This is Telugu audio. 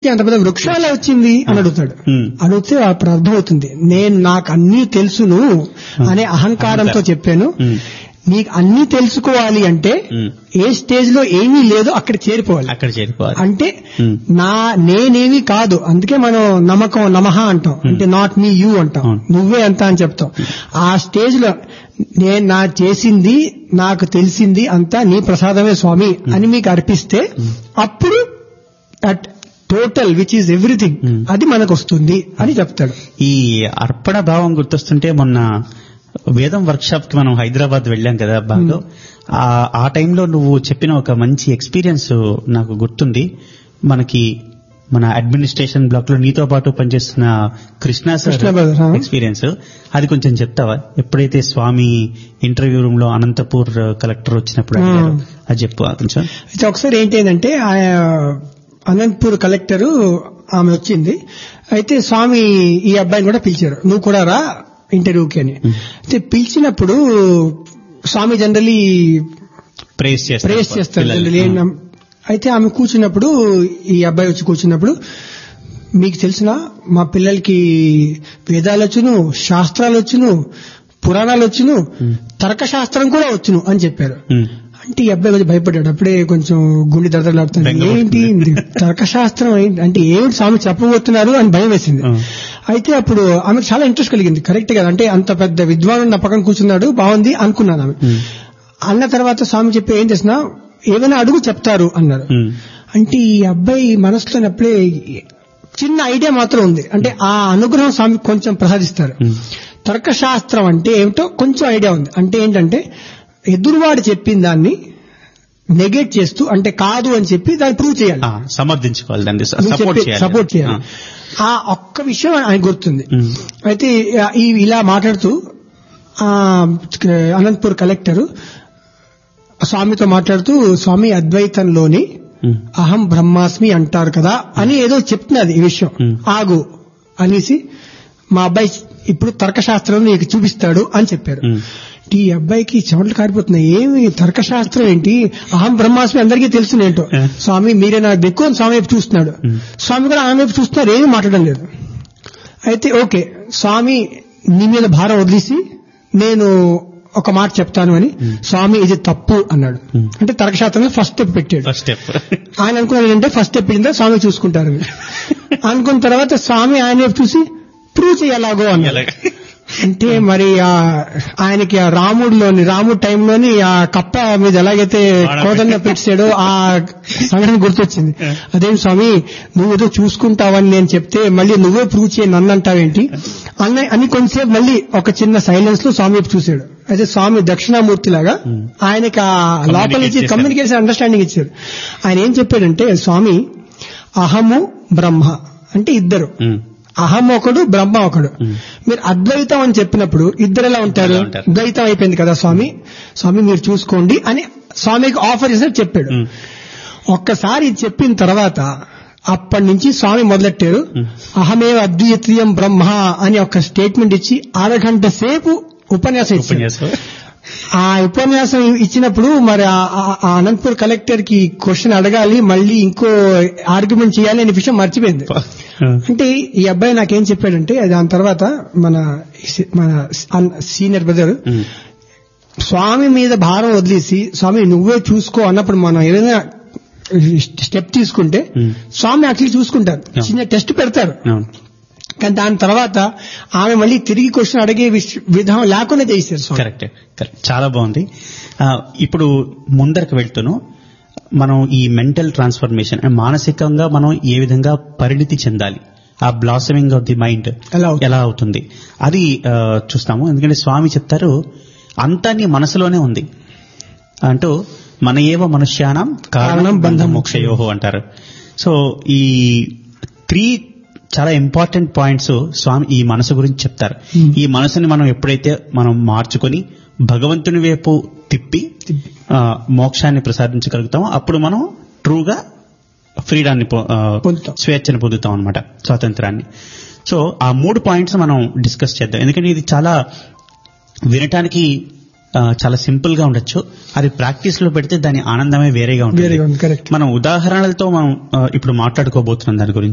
అంత పెద్ద వృక్షం ఎలా వచ్చింది అని అడుగుతాడు Hmm. అడిగితే అప్పుడు అర్థమవుతుంది నేను నాకు అన్నీ తెలుసును అనే అహంకారంతో చెప్పాను Hmm. నీకు అన్నీ తెలుసుకోవాలి అంటే Hmm. ఏ స్టేజ్ లో ఏమీ లేదో అక్కడ చేరిపోవాలి అక్కడ చేరిపోవాలి అంటే Hmm. నా నేనేమి కాదు అందుకే మనం నమ్మకం నమః అంటాం అంటే నాట్ మీ యూ అంటాం అవును. నువ్వే అంత అని చెప్తాం ఆ స్టేజ్ లో నేను నా చేసింది నాకు తెలిసింది అంతా నీ ప్రసాదమే స్వామి అని మీకు అర్పిస్తే అప్పుడు that total which is everything Hmm. అది మనకు వస్తుంది అని చెప్తాడు ఈ అర్పణ భావం గుర్తొస్తుంటే మొన్న వేదం వర్క్షాప్ కి మనం హైదరాబాద్ వెళ్ళాం కదా బాగా ఆ ఆ టైంలో నువ్వు చెప్పిన ఒక మంచి ఎక్స్పీరియన్స్ నాకు గుర్తుంది మనకి మన అడ్మినిస్ట్రేషన్ బ్లాక్ లో నీతో పాటు పనిచేస్తున్న Krishna sir Krishna brother, huh? Experience అది కొంచెం చెప్తావా ఎప్పుడైతే స్వామి ఇంటర్వ్యూ రూమ్ లో అనంతపూర్ కలెక్టర్ వచ్చినప్పుడు అడిగారో, అది చెప్పు కొంచెం అయితే ఒకసారి ఏంటంటే అనంతపూర్ కలెక్టరు ఆమె వచ్చింది అయితే స్వామి ఈ అబ్బాయిని కూడా పిలిచారు నువ్వు కూడా రా ఇంటర్వ్యూకి అని అయితే పిలిచినప్పుడు స్వామి జనరలీ ప్రేస్ చేస్తారు ప్రేస్ చేస్తారు పిల్లల్ని. generally ఏం నమ్- అయితే ఆమె కూర్చున్నప్పుడు ఈ అబ్బాయి వచ్చి కూర్చున్నప్పుడు మీకు తెలిసిన మా పిల్లలకి వేదాలు వచ్చును శాస్త్రాలు వచ్చును పురాణాలు వచ్చును తర్కశాస్త్రం కూడా వచ్చును అని చెప్పారు ఉమ్. అంటే ఈ అబ్బాయి కొంచెం భయపడ్డాడు అప్పుడే కొంచెం గుండె దడదలాడుతుంది బెంగ ఏంటి తర్కశాస్త్రం ఏంటి అంటే ఏమిటి స్వామి చెప్పబోతున్నారు అని భయం వేసింది ఆ. అయితే అప్పుడు ఆమెకు చాలా ఇంట్రెస్ట్ కలిగింది కరెక్ట్ కదా అంటే అంత పెద్ద విద్వాను నా పక్కన కూర్చున్నాడు బాగుంది అనుకున్నాను ఆమె ఉమ్. అన్న తర్వాత స్వామి చెప్పి ఏం చేసినా ఏమైనా అడుగు చెప్తారు అన్నారు ఉమ్. అంటే ఈ అబ్బాయి మనసులో అప్పుడే చిన్న ఐడియా మాత్రం ఉంది అంటే ఆ అనుగ్రహం స్వామి కొంచెం ప్రసాదిస్తారు ఉమ్. తర్కశాస్త్రం అంటే ఏమిటో కొంచెం ఐడియా ఉంది అంటే ఏంటంటే ఎదురువాడు చెప్పిన దాన్ని నెగేట్ చేస్తూ అంటే కాదు అని చెప్పి దాన్ని ప్రూవ్ చేయాలి ఆ, సమర్థించుకోవాలి దాన్ని నువ్వు సపోర్ట్ చెప్పే- చేయాలి సపోర్ట్ చేయాలి ఆ. ఆ ఒక్క విషయం ఆయన గుర్తుంది ఉమ్. అయితే ఆ- ఈ ఇలా మాట్లాడుతూ ఆ, అనంతపూర్ కలెక్టర్ స్వామితో మాట్లాడుతూ స్వామి అద్వైతంలోని ఉమ్. అహం బ్రహ్మాస్మి అంటారు కదా అని ఏదో చెప్తున్నది ఈ విషయం Hmm. ఆగు అనేసి మా అబ్బాయి ఇప్పుడు తర్కశాస్త్రం నీకు చూపిస్తాడు అని చెప్పారు Hmm. ఈ అబ్బాయికి చెమటలు కారిపోతున్నాయి ఏమి తర్కశాస్త్రం ఏంటి అహం బ్రహ్మాస్మి అందరికీ తెలుసునేంటో Yeah. స్వామి మీరే నాకు దిక్కు అని స్వామి వైపు చూస్తున్నాడు Hmm. స్వామి కూడా ఆమె వైపు చూస్తున్నారు ఏమీ మాట్లాడడం లేదు అయితే ఓకే స్వామి నీ మీద భారం వదిలేసి నేను ఒక మాట చెప్తాను అని స్వామి ఇది తప్పు అన్నాడు Hmm. అంటే తర్కశాస్త్రంలో ఫస్ట్ స్టెప్ పెట్టాడు ఫస్ట్ స్టెప్ ఆయన అనుకున్నాడు ఏంటంటే ఫస్ట్ స్టెప్ పెట్టిందా స్వామి చూసుకుంటారు అని. అనుకున్న తర్వాత స్వామి ఆయన వైపు చూసి ప్రూవ్ చేయలాగో అన్నారు అంటే మరి ఆ ఆయనకి ఆ రాముడిలోని రాముడు టైంలోని ఆ కప్ప మీద ఎలాగైతే కోదండ పెట్టాడో ఆ సంఘటన గుర్తొచ్చింది అదేం స్వామి నువ్వు ఏదో చూసుకుంటావని నేను చెప్తే మళ్ళీ నువ్వే ప్రూవ్ చేయి నన్ను అంటావేంటి అన్న అని కొంతసేపు మళ్ళీ ఒక చిన్న సైలెన్స్ లో స్వామి వైపు చూశాడు అయితే స్వామి దక్షిణామూర్తి లాగా ఆయనకి ఆ లోపల నుంచి చేశారు. కమ్యూనికేషన్ అండర్స్టాండింగ్ ఇచ్చారు ఆయన ఏం చెప్పాడంటే స్వామి అహము బ్రహ్మ అంటే ఇద్దరు ఉమ్. అహం ఒకడు బ్రహ్మ ఒకడు Hmm. మీరు అద్వైతం అని చెప్పినప్పుడు ఇద్దరు ఎలా ఉంటారు ఎలా ఉంటారు? ద్వైతం అయిపోయింది కదా స్వామి స్వామి మీరు చూసుకోండి అని స్వామికి ఆఫర్ చేసినట్టు చెప్పాడు ఉమ్. ఒక్కసారి ఇది చెప్పిన తర్వాత అప్పటి నుంచి స్వామి మొదలెట్టారు అహమేవ అద్వితీయం బ్రహ్మ అని ఒక స్టేట్మెంట్ ఇచ్చి అరగంట సేపు ఉపన్యాసం ఇచ్చారు ఉపన్యాసం ఆ ఉపన్యాసం ఇచ్చినప్పుడు మరి ఆ- ఆ- ఆ అనంతపూర్ కలెక్టర్ కి క్వశ్చన్ అడగాలి మళ్ళీ ఇంకో ఆర్గ్యుమెంట్ చేయాలి అనే విషయం మర్చిపోయింది అంటే ఈ అబ్బాయి నాకేం చెప్పాడంటే దాని తర్వాత మన మన సీనియర్ బ్రదర్ ఉమ్. స్వామి మీద భారం వదిలేసి స్వామి నువ్వే చూసుకో అన్నప్పుడు మనం ఏదైనా స్టెప్ తీసుకుంటే Hmm. స్వామి యాక్చువల్లీ చూసుకుంటారు Yeah. చిన్న టెస్ట్ పెడతారు అవును కానీ దాని తర్వాత ఆమె మళ్ళీ తిరిగి క్వశ్చన్ అడిగే విష- విధానం లేకుండా చేశారు స్వామి కరెక్ట్ కరెక్ట్ చాలా బాగుంది ఆ, ఇప్పుడు ముందరకు వెళ్తూను మనం ఈ మెంటల్ ట్రాన్స్ఫర్మేషన్ మానసికంగా మనం ఏ విధంగా పరిణితి చెందాలి ఆ బ్లాసమింగ్ ఆఫ్ ది మైండ్ ఎలా అవుతుంది? ఎలా అవుతుంది అది ఆ, చూస్తాము ఎందుకంటే స్వామి చెప్తారు అంతా నీ మనసులోనే ఉంది అంటూ మన ఏవ మనుష్యానం కారణం బంధం మోక్షయోహో అంటారు సో ఈ త్రీ చాలా ఇంపార్టెంట్ పాయింట్స్ స్వామి ఈ మనసు గురించి చెప్తారు Hmm. ఈ మనసుని మనం ఎప్పుడైతే మనం మార్చుకొని భగవంతుని వైపు తిప్పి ఆ, మోక్షాన్ని ప్రసాదించగలుగుతామో అప్పుడు మనం ట్రూగా ఫ్రీడాన్ని పొ- ఆ, పొందుతాం. స్వేచ్ఛను పొందుతాం అనమాట స్వాతంత్రాన్ని సో ఆ మూడు పాయింట్స్ మనం డిస్కస్ చేద్దాం ఎందుకంటే ఇది చాలా వినటానికి ఆ, చాలా సింపుల్ గా ఉండొచ్చు అది ప్రాక్టీస్ లో పెడితే దాని ఆనందమే వేరేగా వేరేగా ఉంటుంది ఉంది కరెక్ట్ మనం ఉదాహరణలతో మనం ఆ, ఇప్పుడు మాట్లాడుకోబోతున్నాం దాని గురించి